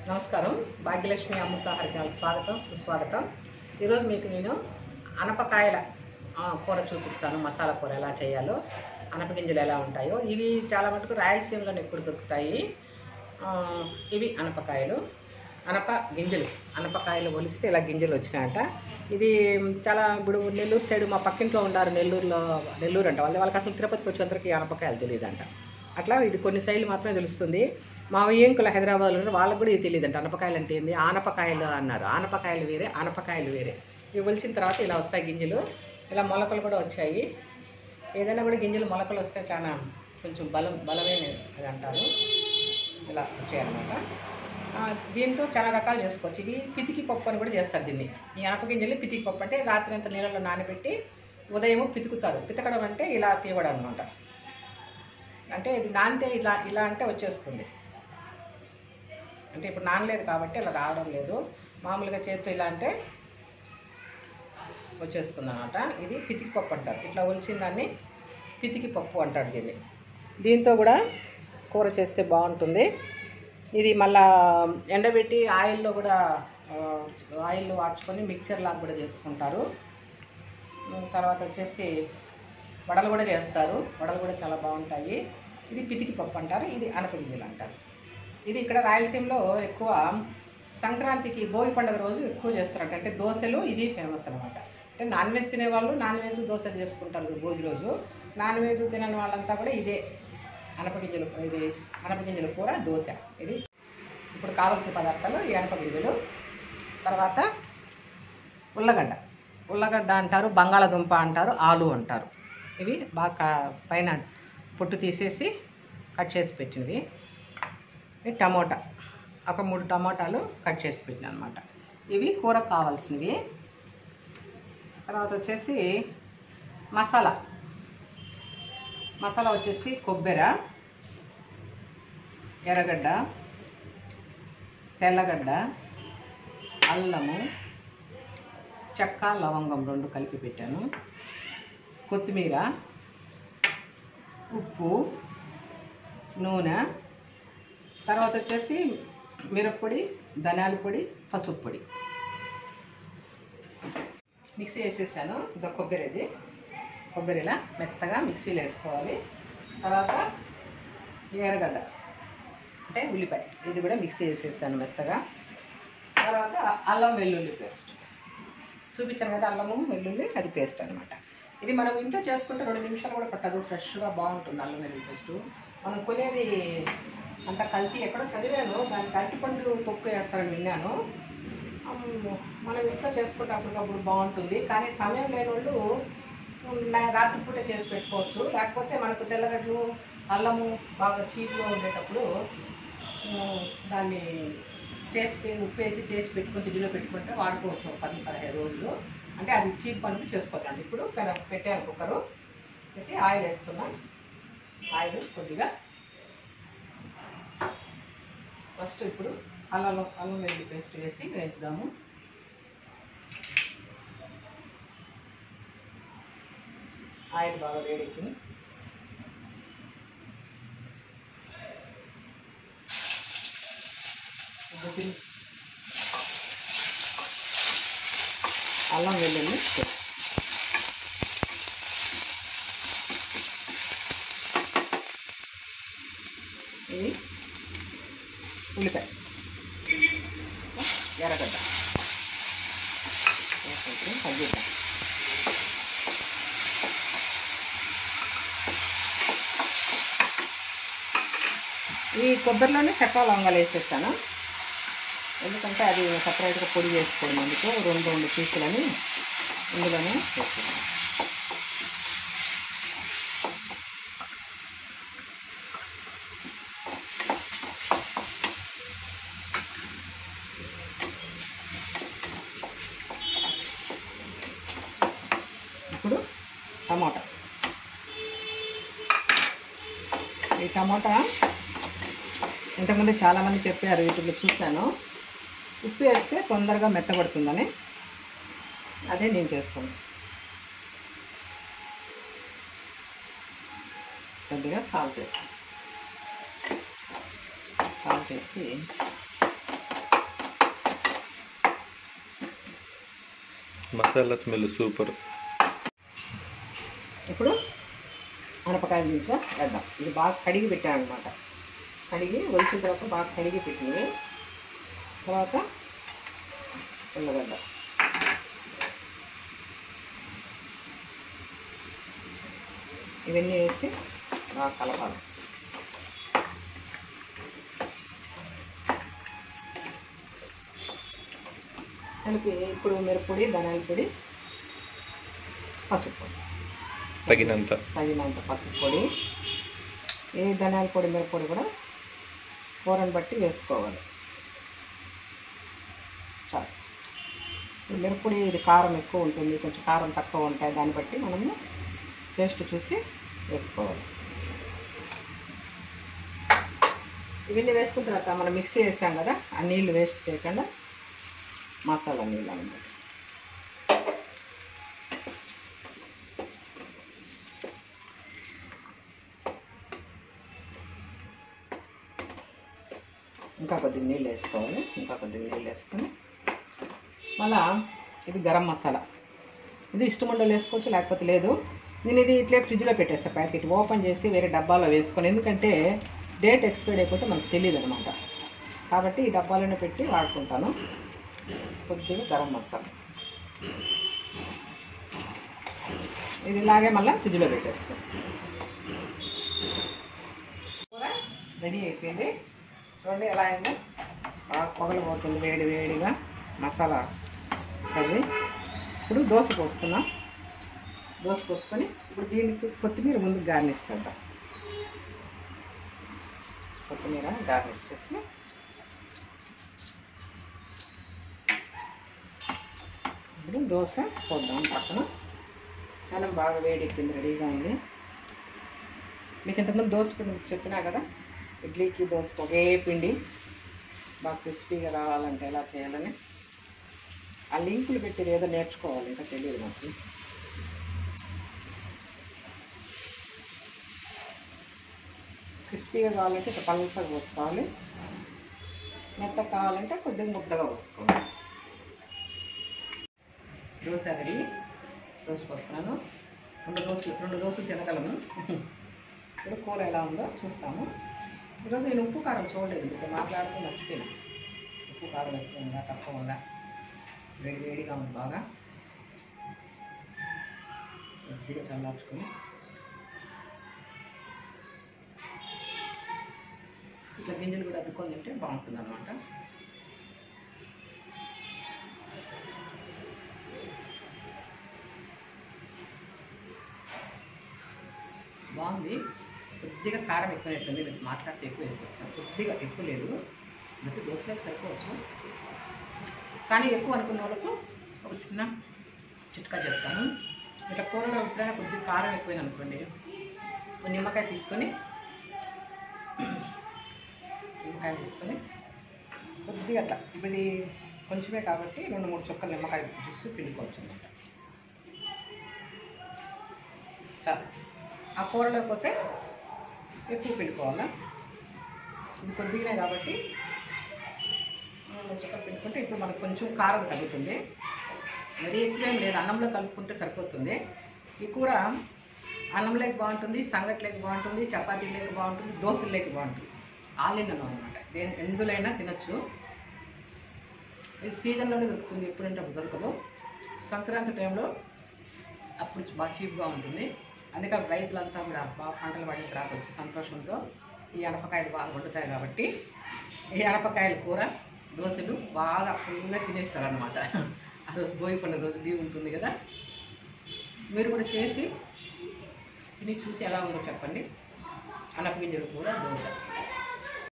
నమస్కారం భాగ్యలక్ష్మి అమృతాహార ఛానల్కి స్వాగతం సుస్వాగతం ఈరోజు మీకు నేను అనపకాయల ఆ, కూర చూపిస్తాను మసాలా కూర ఎలా చేయాలో అనప గింజలు ఎలా ఉంటాయో ఇవి చాలా మటుకు రాయలసీమలో ఎక్కువ దొరుకుతాయి ఆ, ఇవి అనపకాయలు అనప గింజలు అనపకాయలు ఒలిస్తే ఇలా గింజలు వచ్చినాయట ఇది చాలా ఇప్పుడు నెల్లూరు సైడ్ మా పక్కింట్లో ఉండారు నెల్లూరులో నెల్లూరు అంట వాళ్ళ వాళ్ళకి అసలు తిరుపతికి వచ్చేంతరికి ఈ అనపకాయలు తెలియదంట అట్లా ఇది కొన్ని సైడ్లు మాత్రమే తెలుస్తుంది మా ఏంకుల హైదరాబాద్లో ఉన్నారు వాళ్ళకి కూడా ఇది తెలియదంట అనపకాయలు అంటే ఏంది ఆనపకాయలు అన్నారు ఆనపకాయలు వేరే ఆనపకాయలు వేరే ఇవి ఒలిచిన తర్వాత ఇలా వస్తాయి గింజలు ఇలా మొలకలు కూడా వచ్చాయి ఏదైనా కూడా గింజలు మొలకలు వస్తే చాలా కొంచెం బలం బలమైన అది అంటారు ఇలా వచ్చాయన్నమాట ఆ, దీంతో చాలా రకాలు చేసుకోవచ్చు ఇవి పితికి పప్పు అని కూడా చేస్తారు దీన్ని ఈ అనప గింజలు పితికి పప్పు అంటే రాత్రి అంతా నీళ్ళలో నానబెట్టి ఉదయం పితుకుతారు పితకడం అంటే ఇలా తీయడం అనమాట అంటే ఇది నానితే ఇలా ఇలా అంటే వచ్చేస్తుంది అంటే ఇప్పుడు నానలేదు కాబట్టి ఇలా రావడం లేదు మామూలుగా చేతితో ఇలా అంటే వచ్చేస్తుంది అనమాట ఇది పితికి పప్పు అంటారు ఇట్లా ఒలిచిన దాన్ని పితికి పప్పు అంటారు దీన్ని దీంతో కూడా కూర చేస్తే బాగుంటుంది ఇది మళ్ళా ఎండబెట్టి ఆయిల్లో కూడా ఆ, ఆయిల్లో వాడ్చుకొని మిక్చర్ లాగా కూడా చేసుకుంటారు ఉమ్, తర్వాత వచ్చేసి వడలు కూడా చేస్తారు వడలు కూడా చాలా బాగుంటాయి ఇది పితికి పప్పు అంటారు ఇది అనపగింజలు అంటారు ఇది ఇక్కడ రాయలసీమలో ఎక్కువ సంక్రాంతికి భోగి పండుగ రోజు ఎక్కువ చేస్తారంట అంటే దోశలు ఇది ఫేమస్ అనమాట అంటే నాన్ వెజ్ తినేవాళ్ళు నాన్ వెజ్ దోశ చేసుకుంటారు భోగి రోజు నాన్ వెజ్ తినని వాళ్ళంతా కూడా ఇదే అనపగింజలు ఇది అనపగింజల కూర దోశ ఇది ఇప్పుడు కావాల్సిన పదార్థాలు ఈ అనపగింజలు తర్వాత ఉల్లగడ్డ ఉల్లగడ్డ అంటారు బంగాళదుంప అంటారు ఆలు అంటారు ఇవి బాగా పైన పొట్టు తీసేసి కట్ చేసి పెట్టినవి ఇవి టమోటా ఒక మూడు టమోటాలు కట్ చేసి పెట్టిన అనమాట ఇవి కూర కావాల్సినవి తర్వాత వచ్చేసి మసాలా మసాలా వచ్చేసి కొబ్బెర ఎర్రగడ్డ తెల్లగడ్డ అల్లము చెక్క లవంగం రెండు కలిపి పెట్టాను కొత్తిమీర ఉప్పు నూనె తర్వాత వచ్చేసి మిరప్పొడి ధనియాల పొడి పసుపు పొడి మిక్సీ వేసేసాను ఇదో కొబ్బరిది కొబ్బరిలా మెత్తగా మిక్సీలో వేసుకోవాలి తర్వాత ఈ ఎర్రగడ్డ అంటే ఉల్లిపాయ ఇది కూడా మిక్సీ వేసేసాను మెత్తగా తర్వాత అల్లం వెల్లుల్లి పేస్ట్ చూపించాను కదా అల్లము వెల్లుల్లి అది పేస్ట్ అనమాట ఇది మనం ఇంట్లో చేసుకుంటే రెండు నిమిషాలు కూడా పట్టదు ఫ్రెష్గా బాగుంటుంది అల్లం వెల్లుల్లి పేస్ట్ మనం కొనేది అంత కల్తీ ఎక్కడో చదివాను దాని కల్తీ పండ్లు తొక్కు వేస్తారని విన్నాను అమ్మ, మనం ఇంట్లో చేసుకుంటే అప్పటికప్పుడు బాగుంటుంది కానీ సమయం లేని వాళ్ళు నా- రాత్రిపూట చేసి పెట్టుకోవచ్చు లేకపోతే మనకు తెల్లగడ్డలు అల్లము బాగా చీప్గా ఉండేటప్పుడు ఉమ్, దాన్ని చేసి పె- ఉప్పు వేసి చేసి పెట్టుకొని ఫ్రిడ్జ్లో పెట్టుకుంటే వాడుకోవచ్చు ఒక పది పదిహేను రోజులు అంటే అది చీప్ పనులు చేసుకోవచ్చు అండి ఇప్పుడు పెన- పెట్టాను కుక్కరు పెట్టి ఆయిల్ వేసుకున్నాం ఆయిల్ కొద్దిగా ఫస్ట్ ఇప్పుడు అల్లం అల్లం వెల్లుల్లి పేస్ట్ వేసి వేయించుదాము ఆయిల్ బాగా వేడెక్కింది ఇప్పుడు దీన్ని అల్లం వెల్లుల్లి పేస్ట్ ఇది ఉల్లిపాయ ఎర్రగడ్డ వేసుకుంటే తగ్గిద్దాం ఈ కొబ్బరిలోనే చక్కా లవంగాలు వేసేస్తాను ఎందుకంటే అది సపరేట్గా పొడి చేసుకోవడం అందుకు రెండు రెండు పీసులని ఇందులోనే వేసుకున్నాను ఇప్పుడు టమాటా ఈ టమాటా ఇంతకుముందు చాలామంది చెప్పారు యూట్యూబ్లో చూశాను ఉప్పు వేస్తే తొందరగా మెత్తబడుతుందని అదే నేను చేస్తాను కొద్దిగా సాల్ట్ వేస్తాను సాల్ట్ వేసి మసాలా స్మెల్ సూపర్ ఇప్పుడు అనపకాయలు దీంట్లో వేద్దాం ఇది బాగా కడిగి పెట్టాను అనమాట కడిగి ఒలిసిన తర్వాత బాగా కడిగి పెట్టినవి తర్వాత ఉల్లగడ్డ ఇవన్నీ వేసి బాగా కలపాలి కలిపి ఇప్పుడు మిరప్పొడి ధనియాల పొడి పసుపు పొడి తగినంత తగినంత పసుపు పొడి ఈ ధనియాల పొడి మిరప్పొడి కూడా కూరని బట్టి వేసుకోవాలి చాలు ఈ మిరప్పొడి ఇది కారం ఎక్కువ ఉంటుంది కొంచెం కారం తక్కువ ఉంటాయి దాన్ని బట్టి మనము టేస్ట్ చూసి వేసుకోవాలి ఇవన్నీ వేసుకున్న తర్వాత మనం మిక్సీ వేసాం కదా ఆ నీళ్ళు వేస్ట్ చేయకుండా మసాలా నీళ్ళు అన్నమాట ఇంకా కొద్దిగా నీళ్ళు వేసుకోవాలి ఇంకా కొద్దిగా నీళ్ళు వేసుకొని మళ్ళా ఇది గరం మసాలా ఇది ఇష్టం ఉండలు వేసుకోవచ్చు లేకపోతే లేదు నేను ఇది ఇట్లే ఫ్రిడ్జ్లో పెట్టేస్తాను ప్యాకెట్ ఓపెన్ చేసి వేరే డబ్బాలో వేసుకొని ఎందుకంటే డేట్ ఎక్స్పైర్డ్ అయిపోతే మనకు తెలియదు అనమాట కాబట్టి ఈ డబ్బాలోనే పెట్టి వాడుకుంటాను కొద్దిగా గరం మసాలా ఇది ఇలాగే మళ్ళీ ఫ్రిడ్జ్లో పెట్టేస్తాను కూర రెడీ అయిపోయింది చూడండి ఎలా అయిందో బాగా పొగలు పోతుంది వేడి వేడిగా మసాలా కర్రీ ఇప్పుడు దోశ పోసుకున్నాం దోశ పోసుకొని ఇప్పుడు దీనికి కొత్తిమీర ముందు గార్నిష్ చేద్దాం కొత్తిమీర గార్నిష్ చేసి ఇప్పుడు దోశ పోద్దాం పక్కన చాలా బాగా వేడి ఎక్కింది రెడీగా ఉంది మీకు ఇంతకుముందు దోశ పిండి చెప్పినా కదా ఇడ్లీకి దోశకి ఒకే పిండి బాగా క్రిస్పీగా రావాలంటే ఎలా చేయాలని ఆ లింకులు పెట్టి ఏదో నేర్చుకోవాలి ఇంకా తెలియదు నాకు క్రిస్పీగా కావాలంటే ఇట్లా పలుసగా పోసుకోవాలి మెత్తగా కావాలంటే కొద్దిగా ముద్దగా పోసుకోవాలి దోశ రెడీ దోశ పోసుకున్నాను రెండు దోశలు రెండు దోశలు తినగలను ఇప్పుడు కూర ఎలా ఉందో చూస్తాము ఈరోజు నేను ఉప్పు కారం చూడలేదు మీతో మాట్లాడుతూ మర్చిపోయాను ఉప్పు కారం ఎక్కువ ఉందా తక్కువ ఉందా వేడి వేడిగా ఉంది బాగా కొద్దిగా చల్లార్చుకొని ఇట్లా గింజలు కూడా అద్దుకొని తింటే బాగుంటుంది అనమాట బాగుంది కొద్దిగా కారం ఎక్కువైనట్టుంది మీరు మాట్లాడితే ఎక్కువ వేసేస్తాను కొద్దిగా ఎక్కువ లేదు అంటే దోశలకు సరిపోవచ్చు కానీ ఎక్కువ అనుకున్న వాళ్ళకు ఒక చిన్న చిట్కా చెప్తాను ఇట్లా కూరలో ఎప్పుడైనా కొద్దిగా కారం ఎక్కువైంది అనుకోండి ఒక నిమ్మకాయ తీసుకొని నిమ్మకాయ తీసుకొని కొద్దిగా అట్లా ఇప్పుడు ఇది కొంచెమే కాబట్టి రెండు మూడు చుక్కలు నిమ్మకాయ చూసి పిండుకోవచ్చు అనమాట చాలు ఆ కూరలోకి పోతే ఎక్కువ పిండుకోవాలా ఇది కొద్దిగానే కాబట్టి మూడు చుక్కలు పిండుకుంటే ఇప్పుడు మనకు కొంచెం కారం తగ్గుతుంది మరీ ఎక్కువ ఏం లేదు అన్నంలో కలుపుకుంటే సరిపోతుంది ఈ కూర అన్నంలోకి బాగుంటుంది సంగట్లోకి బాగుంటుంది చపాతీలోకి బాగుంటుంది దోశల్లోకి బాగుంటుంది ఆల్ ఇన్ అనమాట దేని ఎందులైనా తినొచ్చు ఇది సీజన్లోనే దొరుకుతుంది ఎప్పుడంటే అప్పుడు దొరకదు సంక్రాంతి టైంలో అప్పుడు బాగా చీప్గా ఉంటుంది అందుకే అప్పుడు రైతులంతా కూడా బాగా పంటలు పడిన తర్వాత వచ్చి సంతోషంతో ఈ అనపకాయలు బాగా వండుతాయి కాబట్టి ఈ అనపకాయల కూర దోశలు బాగా ఫుల్గా తినేస్తారు అనమాట ఆ రోజు భోగి పండుగ రోజు లీవ్ ఉంటుంది కదా మీరు కూడా చేసి తిని చూసి ఎలా ఉందో చెప్పండి అనపగింజలు కూర దోశ